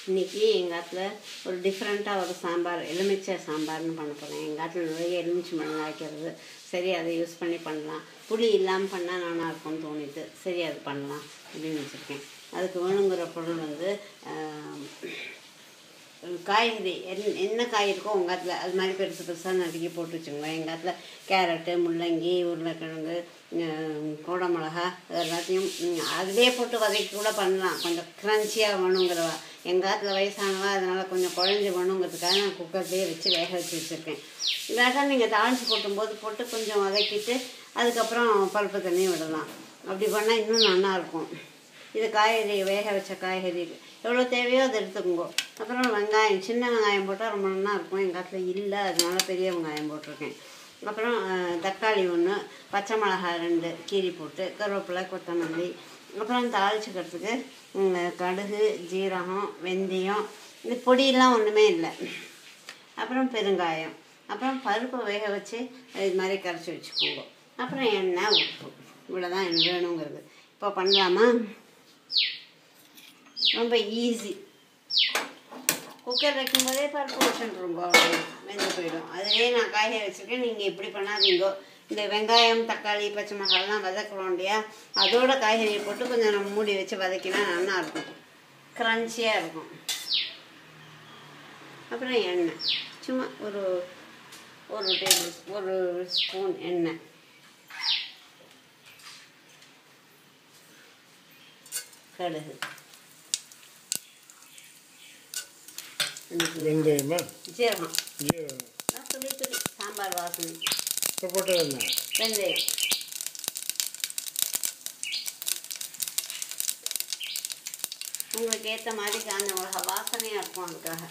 இன்னைக்கு எங்கள் ஆத்துல ஒரு டிஃப்ரெண்ட்டாக ஒரு சாம்பார் எலுமிச்சை சாம்பார்னு பண்ண போகிறேன் எங்கள் ஆத்துல நிறைய எலுமிச்சை மணம் காய்க்கிறது சரி அதை யூஸ் பண்ணி பண்ணலாம் புளி இல்லாமல் பண்ணால் நல்லா இருக்கும்னு தோணிட்டு சரி அது பண்ணலாம் அப்படின்னு வச்சுருக்கேன் அதுக்கு வேணுங்கிற பொருள் வந்து ஆஹ், காய்கறி என் என்ன காய் இருக்கோ உங்கள் ஆத்துல அது மாதிரி பெருசு பெருசாக நறுக்கி போட்டு வச்சுக்கோங்க எங்கள் ஆத்துல கேரட்டு முள்ளங்கி உருளைக்கிழங்கு ஹம், கோடை மிளகா இது எல்லாத்தையும் ம், அதிலே போட்டு வதக்கி கூட பண்ணலாம் கொஞ்சம் க்ரன்ச்சியாக வேணுங்கிறவா எங்கள் ஆத்துல வயசானவா அதனால் கொஞ்சம் குழஞ்சி வேணுங்கிறதுக்காக நான் குக்கர்லேயே வச்சு வேக வச்சு வச்சுருக்கேன் இல்லாட்டா நீங்கள் தாளித்து போட்டும்போது போட்டு கொஞ்சம் வதக்கிட்டு அதுக்கப்புறம் பருப்பு தண்ணி விடலாம் அப்படி பண்ணால் இன்னும் நல்லா இருக்கும் இது காய்கறி வேக வச்ச காய்கறி எவ்வளோ தேவையோ அதை எடுத்துக்கோங்க அப்புறம் வெங்காயம் சின்ன வெங்காயம் போட்டால் ரொம்ப நல்லா இருக்கும் எங்கள் காட்டில் இல்லை அதனால பெரிய வெங்காயம் போட்டிருக்கேன் அப்புறம் அஹ், தக்காளி ஒன்று பச்சை மிளகாய் ரெண்டு கீரி போட்டு கருவேப்பிலை கொத்தமல்லி அப்புறம் தாளிச்சுக்கிறதுக்கு ம், கடுகு ஜீரகம் வெந்தயம் இந்த பொடியெல்லாம் ஒன்றுமே இல்லை அப்புறம் பெருங்காயம் அப்புறம் பருப்பை வேக வச்சு இது மாதிரி கரைச்சி வச்சுக்கோங்க அப்புறம் எண்ணெய் உப்பு இவ்வளோதான் எனக்கு வேணுங்கிறது இப்போ பண்ணலாமா ரொம்ப ஈஸி குக்கர் வைக்கும்போதே பருப்பு வச்சுருங்க வெந்து போயிடும் அதிலே நான் காய வச்சுருக்கேன் நீங்கள் இப்படி பண்ணாதீங்க இந்த வெங்காயம் தக்காளி பச்சை மிளகாலாம் வதக்குறோம் இல்லையா அதோட காய்கறியை போட்டு கொஞ்சம் நம்ம மூடி வச்சு வதக்கினா நல்லா இருக்கும் க்ரன்ச்சியாக இருக்கும் அப்புறம் எண்ணெய் சும்மா ஒரு ஒரு டேபிள் ஒரு ஸ்பூன் எண்ணெய் கடுகு வெந்தயமா ஜீரகம் ஜீரகம் நான் துளி துளி சாம்பார் வாசனை இப்போ போட்டது என்ன வெந்தயம் உங்களுக்கு ஏற்ற மாதிரி காஞ்ச மிளகா வாசனையாக இருக்கும் அதுக்காக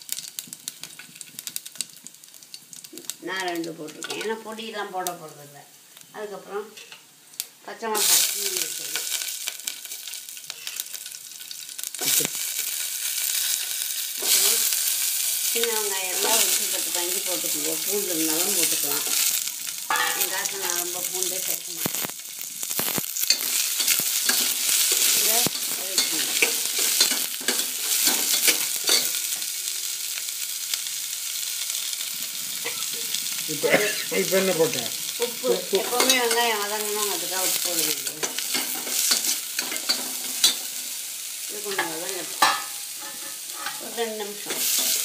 நான் ரெண்டு போட்டிருக்கேன் ஏன்னா பொடியெல்லாம் போட போகிறதில்ல அதுக்கப்புறம் பச்சை மிளகா கீழே வச்சது அப்புறம் சின்ன வெங்காயம் எல்லாம் ஒரு பத்து பஞ்சு போட்டுக்குவோம் பூண்டு இருந்தாலும் போட்டுக்கலாம் எங்கள் காசு நான் ரொம்ப பூண்டே சேர்க்க மாட்டேன் இதை வதக்கணும். இப்போ இப்போ என்ன போட்டேன் உப்பு எப்போவுமே வெங்காயம் வதங்கணும் அதுக்காக உப்பு போட வேண்டியது இது கொஞ்சம் வதங்கட்டும் ஒரு ரெண்டு நிமிஷம்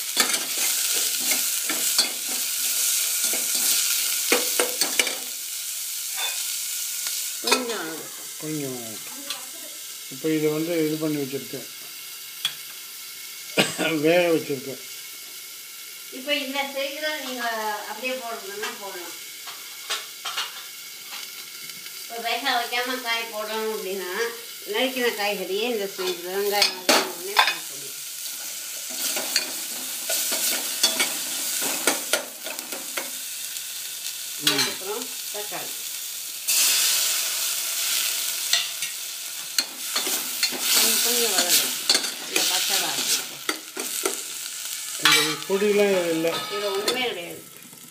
கொஞ்சம் வதங்கட்டும் கொஞ்சம் இப்போ இதை வந்து இது பண்ணி வச்சுருக்கேன் வேக வச்சுருக்கேன் இப்போ இந்த ஸ்டேஜில் நீங்கள் அப்படியே போடணும்னா போடலாம் இப்போ வேக வைக்காம காய் போடணும் அப்படின்னா நறுக்கின காய்கறியே இந்த ஸ்டேஜில் வெங்காயம் வதங்கினோடனே போடணும் அதுக்கப்புறம் தக்காளி கொஞ்சம் கொஞ்சம் வதங்கணும் இந்த பச்சை வாசனை இந்த பொடியெலாம் இல்லை இது ஒன்றுமே கிடையாது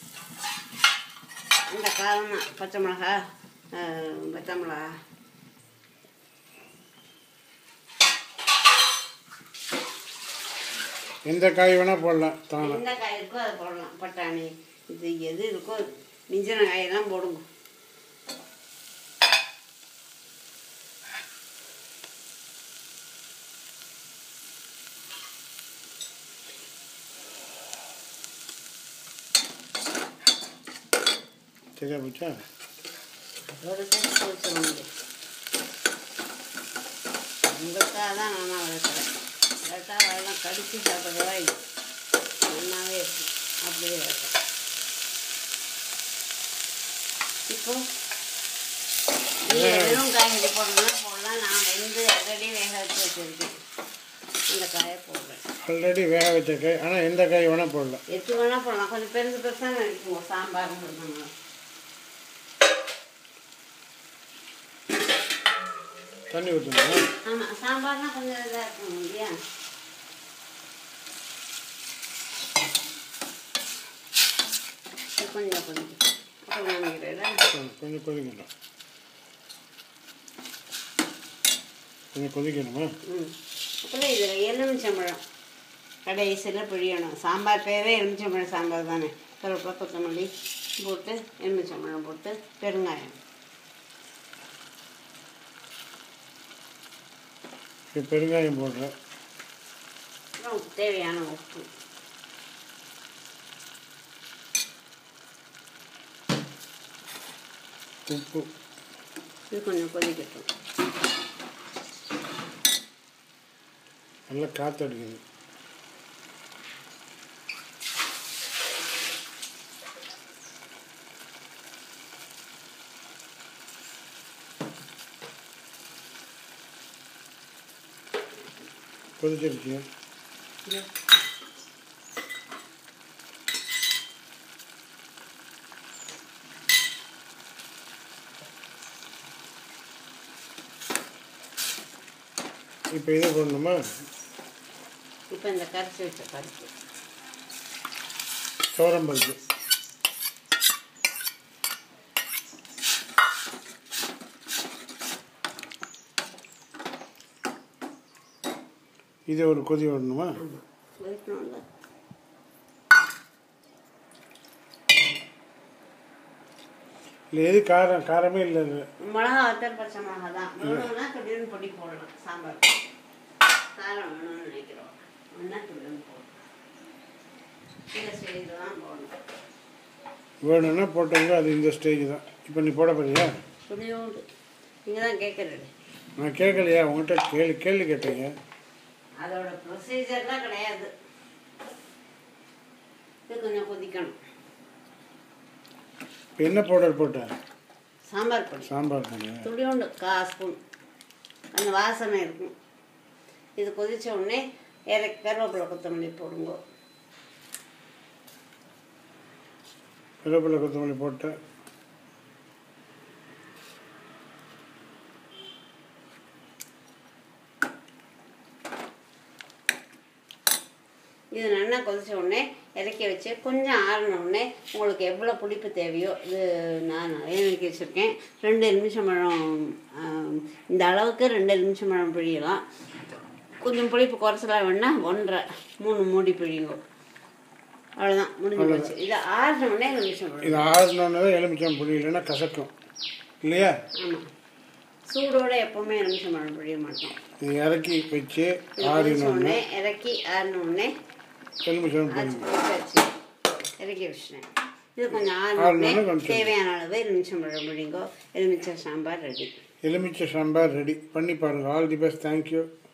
இந்த காரம் தான் பச்சை மிளகா அஹ், பச்சை மிளகா எந்த காய் வேணால் போடலாம் தானே எந்த காய் இருக்கோ அதை போடலாம் பட்டாணி இது எது இருக்கோ மிஞ்சின காயெல்லாம் போடுங்க சரியா போச்சா அதோட சேர்த்து பொரிச்சிட முடியும் உங்களுக்காக தான் நானாக வளர்க்குறேன் வளர்த்தா அதெல்லாம் கடிச்சு சாப்பிட்றதா இல்லை நல்லாவே இருக்கு அப்படியே வளர்க்குறேன் இப்போ நீங்கள் வெறும் காய்கறி போடணும்னா போடலாம் நான் வெந்து ஆல்ரெடி வேக வச்சு வச்சுருக்கேன் இந்த காயை போடுறேன் ஆல்ரெடி வேக வச்ச காய் ஆனால் எந்த காய் வேணால் போடலாம் எது வேணால் போடலாம் கொஞ்சம் பெருசு பெருசாக நினைக்குவோம் சாம்பார்னு சொல்லுவாங்க தண்ணி ஊற்றணும் ஆமாம் சாம்பார்னா கொஞ்சம் இதாக இருக்கும் இல்லையா இது கொஞ்சம் கொஞ்சம் அப்புறம் நினைக்கிறேன் கொஞ்சம் கொதிக்கணும் கொஞ்சம் கொதிக்கணுமா ம் அப்புறம் இதில் எலுமிச்சம்பழம் கடைசியில் பிழியணும் சாம்பார் பேரே எலுமிச்சம்பழம் சாம்பார் தானே கருவேப்பிலை கொத்தமல்லி போட்டு எலுமிச்சம்பழம் போட்டு பெருங்காயம் இப்போ பெருங்காயம் போடுறேன் அப்புறம் தேவையான உப்பு உப்பு இது கொஞ்சம் கொதிக்கட்டும் நல்லா காற்றடிக்குது கொதிச்சிருச்சு இது இப்போ இதை போடணுமா இப்போ இந்த கரைச்சி வச்ச பருப்பு சோரம்பருப்பு இது ஒரு கொதி விடணுமா கொதிக்கணும்ல இல்லை எது காரம் காரமே இல்லை இல்லை மிளகா வத்தல் பச்சை மிளகா தான் வேணும்னா துடின்னு பொடி போடலாம் சாம்பார் காரம் வேணும்னு நினைக்கிறோம் வேணா துடின்னு போடலாம் இந்த ஸ்டேஜில் தான் போடணும் வேணும்னா போட்டவங்க அது இந்த ஸ்டேஜ் தான் இப்போ நீ போட போறியா துணியோண்டு நீங்கள் தான் கேட்குறது நான் கேட்கலையா உங்கள்கிட்ட கேள்வி கேள்வி கேட்டீங்க அதோட ப்ரொசீஜர்லாம் கிடையாது இது கொஞ்சம் கொதிக்கணும் இப்போ என்ன பவுடர் போட்டேன் சாம்பார் பொடி சாம்பார் தானே துளியோண்டு கா ஸ்பூன் அந்த வாசனை இருக்கும் இது கொதிச்ச உடனே இறக்கி கருவேப்பிலை கொத்தமல்லி போடுங்க கருவேப்பிலை கொத்தமல்லி போட்டேன் இது நல்லா கொதிச்ச உடனே இறக்கி வச்சு கொஞ்சம் ஆறின உடனே உங்களுக்கு எவ்வளோ புளிப்பு தேவையோ இது நான் நிறைய இறக்கி வச்சுருக்கேன் ரெண்டு எலுமிச்சம் பழம் ஆம், இந்த அளவுக்கு ரெண்டு எலுமிச்சம் பழம் பிழியலாம் கொஞ்சம் புளிப்பு குறைச்சலாம் வேணா ஒன்றரை மூணு மூடி பிழிங்க அவ்வளோதான் முடிஞ்சு போச்சு இது ஆறின உடனே எலுமிச்சம் பழம் இது ஆறுனோடனே தான் எலுமிச்சம் புளி இல்லைன்னா கசக்கும் இல்லையா ஆமாம் சூடோட எப்போவுமே எலுமிச்சம் பழம் பிழிய மாட்டோம் இது இறக்கி வச்சு இது கொதிச்ச ஆறினோடனே உடனே இறக்கி ஆறின உடனே எலுமிச்சம் ஆச்சு புளி போட்டு வச்சு இறக்கி வச்சிட்டேன் இது கொஞ்சம் ஆறின ஆறின உடனே கொஞ்சம் தேவையான அளவு எலுமிச்சம் பழம் பிடிங்கோ எலுமிச்சம் சாம்பார் ரெடி எலுமிச்சை சாம்பார் ரெடி பண்ணி பாருங்கள் ஆல் தி பெஸ்ட் தேங்க்யூ